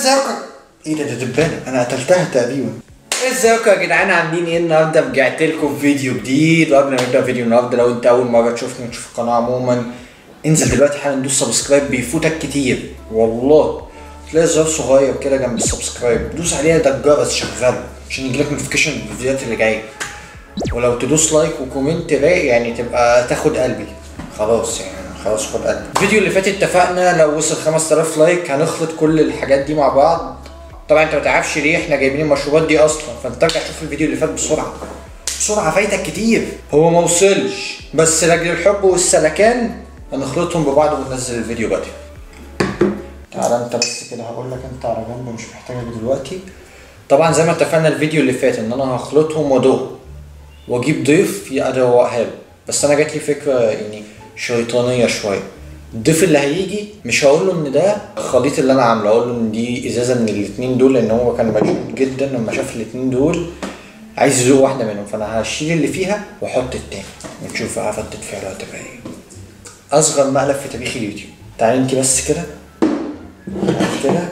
ازيكم ايه ده ده دبانه انا قتلتها تقريبا ازيكم يا جدعان عاملين ايه النهارده رجعت لكم فيديو جديد وقبل ما نبدا فيديو النهارده لو انت اول مره تشوفني وتشوف القناه عموما انزل دلوقتي حالا دوس سبسكرايب بيفوتك كتير والله تلاقي زرار صغير كده جنب السبسكرايب دوس عليها ده الجرس شغال عشان يجيلك نوتيفيكيشن بالفيديوهات اللي جايه ولو تدوس لايك وكومنت رايق يعني تبقى تاخد قلبي خلاص يعني خلاص خد قلبي الفيديو اللي فات اتفقنا لو وصل 5000 لايك هنخلط كل الحاجات دي مع بعض طبعا انت ما تعرفش ليه احنا جايبين المشروبات دي اصلا فانت ارجع شوف الفيديو اللي فات بسرعه بسرعه فايتك كتير هو ما وصلش بس لاجل الحب والسلكان هنخلطهم ببعض وننزل الفيديو بدري تعالى انت بس كده هقول لك انت على جنب مش محتاجك دلوقتي طبعا زي ما اتفقنا الفيديو اللي فات ان انا هخلطهم وادوق واجيب ضيف يدوقها له بس انا جات لي فكره يعني شيطانيه شويه الضيف اللي هيجي مش هقول له ان ده الخليط اللي انا عامله اقول له ان دي ازازه من الاتنين دول لان هو كان مجنون جدا لما شاف الاتنين دول عايز يذوق واحده منهم فانا هشيل اللي فيها واحط التاني ونشوف بقى ردة فعله هتبقى ايه اصغر مقلب في تاريخ اليوتيوب تعالي انت بس كده تعالي كده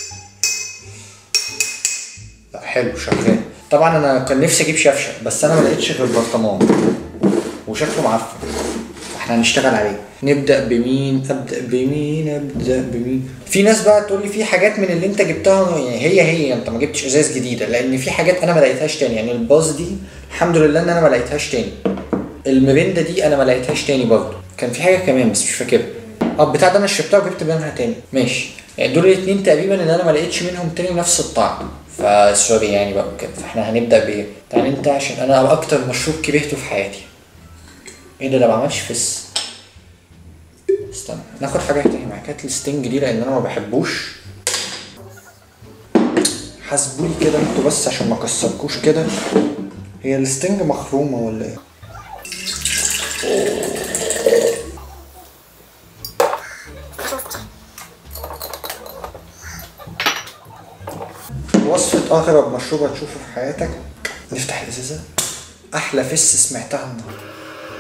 لا حلو شغال طبعا انا كان نفسي اجيب شفشه بس انا ما لقيتش غير برطمان وشكله معفن فاحنا هنشتغل عليه نبدا بمين ابدا بمين ابدا بمين في ناس بقى تقول لي في حاجات من اللي انت جبتها يعني هي هي انت ما جبتش ازاز جديده لان في حاجات انا ما لقيتهاش تاني يعني الباص دي الحمد لله ان انا ما لقيتهاش تاني المريندا دي انا ما لقيتهاش تاني برضه كان في حاجه كمان بس مش فاكرها اه بتاع ده انا شربتها وجبت منها تاني ماشي يعني دول الاثنين تقريبا اللي انا ما لقيتش منهم تاني نفس الطعم فسوري يعني بقى كده فاحنا هنبدا بايه تعال انت عشان انا اكتر مشروب كرهته في حياتي ايه ده ده ما عملش فس استنى ناخد حاجه تاني مع كانت الستنج دي لان انا ما بحبوش حاسبولي كده انتوا بس عشان ما اكسركوش كده هي الستنج مخرومه ولا ايه وصفة أغرب مشروب هتشوفه في حياتك نفتح الإزازة أحلى فس سمعتها النهاردة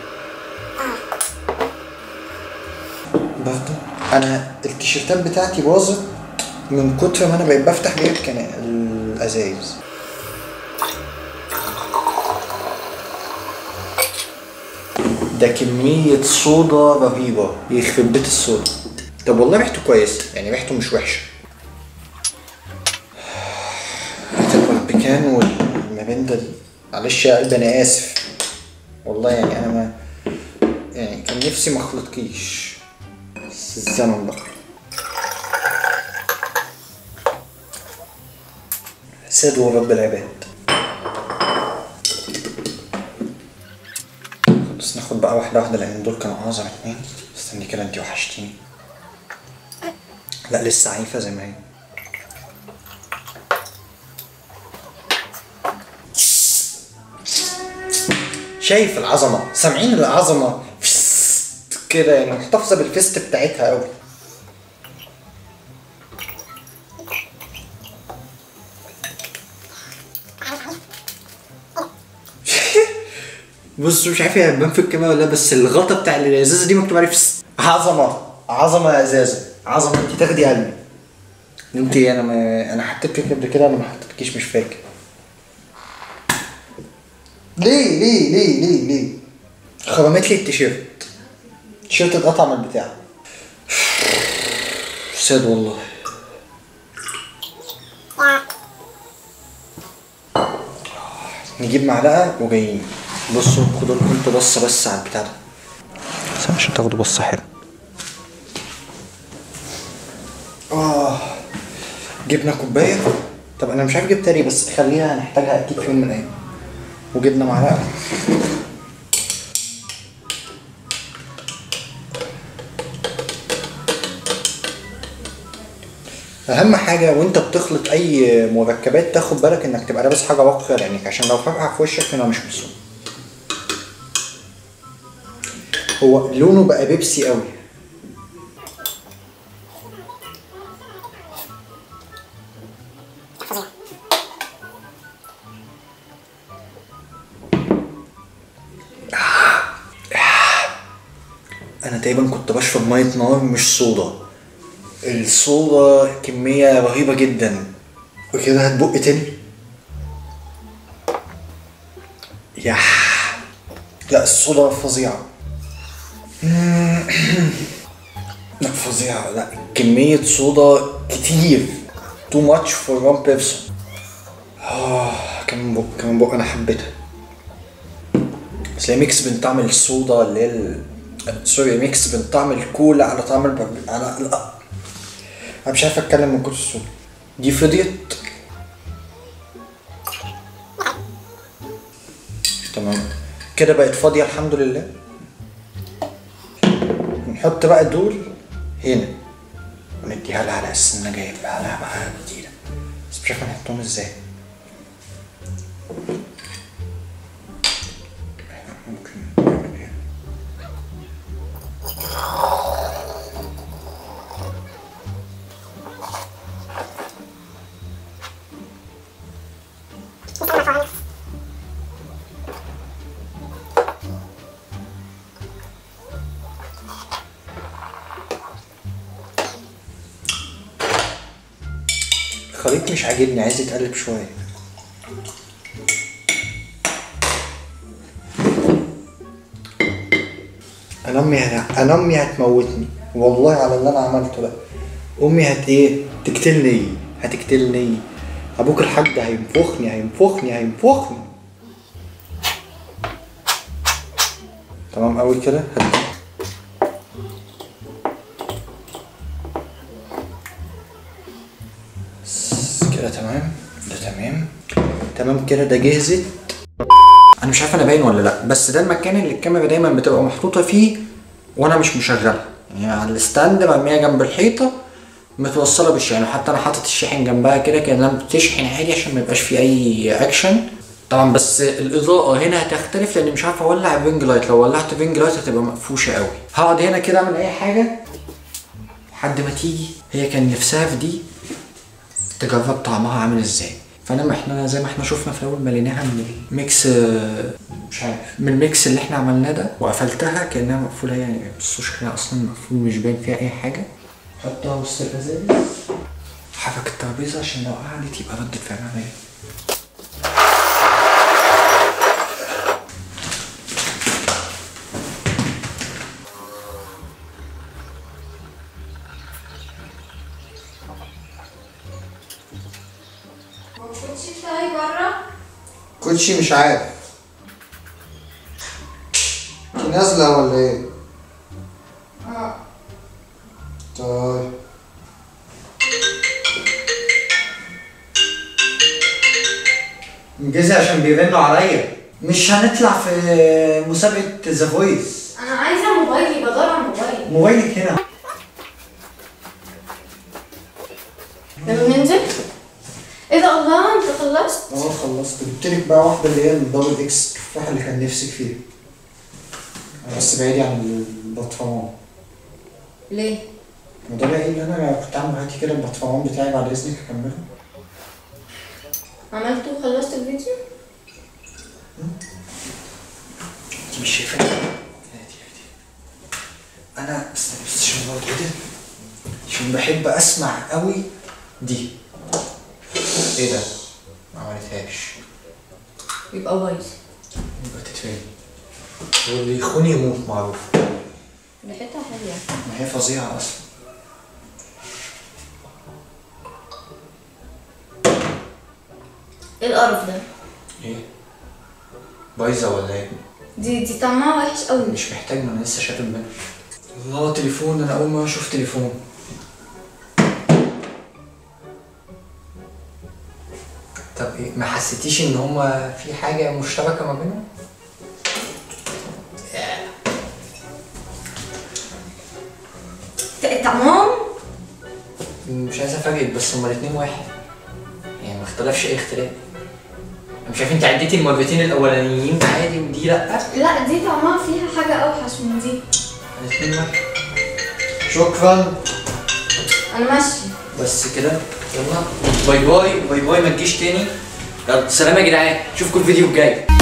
برضه أنا التيشيرتات بتاعتي باظت من كتر ما أنا بقيت بفتح بيها الكنا الأزايز ده كمية صودا رهيبة يخرب بيت الصودا طب والله ريحته كويسة يعني ريحته مش وحشة البربكان والمريندا دي معلش يا قلبي انا اسف والله يعني انا ما يعني كان نفسي ما اخلطكيش بس الزمن بقى ساد ورب العباد بس ناخد بقى واحدة واحدة لأن دول كانوا أعظم اتنين استني كده انتي وحشتيني لا لسه عايفة زي ما هي شايف العظمة سامعين العظمة فست كده يعني محتفظة بالفست بتاعتها قوي بص مش عارف هي هتبان في الكاميرا ولا لا بس الغطا بتاع الازازه دي مكتوب عليه فست عظمه عظمه يا ازازه عظمه انت تاخدي قلبي انت انا ما انا حطيت لك قبل كده انا ما حطيتكيش مش فاكر ليه ليه ليه ليه ليه خرمت لي التيشيرت التيشيرت اتقطع من البتاع ساد والله نجيب معلقه وجايين بصوا خدوا لكم انتوا بصه بس على البتاع ده بس عشان تاخدوا بصه حلوه اه جبنا كوبايه طب انا مش عارف جبتها ليه بس خليها هنحتاجها اكيد في يوم من الايام وجبنا معلقه اهم حاجه وانت بتخلط اي مركبات تاخد بالك انك تبقى لابس حاجه واقيه لعينيك عشان لو فرقع في وشك هنا مش مسؤول هو لونه بقى بيبسي قوي انا تقريبا كنت بشرب ميه نار مش صودا الصودا كمية رهيبة جدا وكده هتبق تاني يح لا الصودا فظيعة لا فظيعة لا كمية صودا كتير too much for one person آه كمان بق كمان بق أنا حبيتها بس هي ميكس بين طعم الصودا اللي هي ال... سوري ميكس بين طعم الكولا على طعم البرب... على لا انا مش عارف اتكلم من كتر الصودا دي فضيت تمام كده بقت فاضية الحمد لله نحط بقى دول هنا ونديها لها على اساس ان انا جايب لها بقى جديدة بس مش عارف نحطهم ازاي ممكن نعمل ايه الخليط مش عاجبني عايز يتقلب شوية انا امي هت... انا امي هتموتني والله على اللي انا عملته ده امي هت ايه تقتلني هتقتلني ابوك الحاج هينفخني هينفخني هينفخني تمام قوي كده هدي بس كده تمام ده تمام تمام كده ده جهزت انا مش عارف انا باين ولا لا بس ده المكان اللي الكاميرا دايما بتبقى محطوطه فيه وانا مش مشغلها يعني على الستاند مرميه جنب الحيطه متوصله بالشاحن وحتى انا حاطط الشاحن جنبها كده كانها بتشحن عادي عشان ما يبقاش فيه اي اكشن طبعا بس الاضاءه هنا هتختلف لان مش عارف اولع الرينج لايت لو ولعت الرينج لايت هتبقى مقفوشه قوي هقعد هنا كده اعمل اي حاجه لحد ما تيجي هي كان نفسها في دي تجرب طعمها عامل ازاي فانا ما احنا زي ما احنا شفنا في الاول مليناها من الميكس آه، مش عارف من الميكس اللي احنا عملناه ده وقفلتها كانها مقفوله يعني بصوا شكلها اصلا مقفول مش باين فيها اي حاجه حطها وسط الازاز حرك الترابيزه عشان لو قعدت يبقى ردة فعلها باين الكوتشي بتاعي بره كوتشي مش عارف دي نازلة ولا ايه؟ اه طيب انجزي عشان بيرنوا عليا مش هنطلع في مسابقة ذا فويس انا عايزه موبايلي بدور على موبايلي موبايلك هنا لما ننزل ايه ده الله انت خلصت اه خلصت جبت لك بقى واحدة اللي هي الدبل اكس التفاحة اللي كان نفسك فيها بس بعيدي عن البطرمان ليه ما ده بقى ايه اللي انا كنت عامل هاتي كده البطرمان بتاعي بعد اذنك اكمله عملته وخلصت الفيديو انت مش شايفه هادي هادي انا استنى بس عشان برضه كده عشان بحب اسمع قوي دي ايه ده ما عملتهاش يبقى بايظ يبقى تتفهم واللي يخوني يموت معروف ريحتها حلوه ما هي فظيعه اصلا ايه القرف ده ايه بايظه ولا ايه دي دي طعمها وحش قوي مش محتاج ما انا لسه شايف منها الله تليفون انا اول ما اشوف تليفون طب ايه ما حسيتيش ان هما في حاجه مشتركه ما بينهم ط- طعمهم مش عايز افاجئك بس هما الاتنين واحد يعني ما اختلفش اي اختلاف أنا مش عارف انت عديتي المرتين الاولانيين عادي ودي لا لا دي طعمها فيها حاجه اوحش من دي الاتنين واحد شكرا انا ماشي بس كده يلا باي باي باي باي ما تجيش تاني يلا سلام يا جدعان اشوفكم الفيديو الجاي